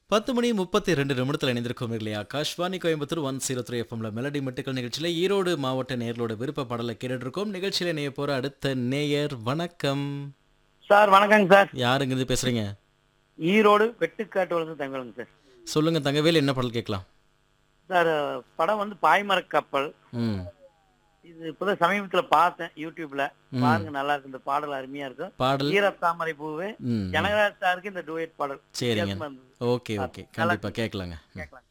பத்து மணி முப்பத்தி ரெண்டு நிமிடத்தில் இணைந்திருக்கோம் இல்லையா Akashvani Coimbatore one zero three எஃப்எம்ல மெலடி மெட்டுக்கள் நிகழ்ச்சியில் ஈரோடு மாவட்ட நேயர்களோட விருப்ப பாடலை கேட்டுட்டு இருக்கோம் நிகழ்ச்சியில் நேய போற அடுத்த நேயர் வணக்கம் சார் வணக்கங்க சார் யாருங்க இது பேசுறீங்க ஈரோடு வெட்டுக்காட்டு வளர்ந்து தங்கலுங்க சார் சொல்லுங்க தங்கவேல் என்ன பாடல் கேட்கலாம் சார் படம் வந்து பாய்மர கப்பல் ம் இது இப்பதான் சமீபத்துல பார்த்தேன் யூடியூப்ல ம். பாருங்க நல்லா இருக்கு இந்த பாடல் அருமையா இருக்கும் பாடல் ஈர தாமரை பூவு ம் ஜனகராஜ் சாருக்கு இந்த டூயட் பாடல் சரிங்க வித்தியாசமா இருந்தது. ஓகே ஓகே கண்டிப்பா கேட்கலாங்க ம். கேட்கலாம்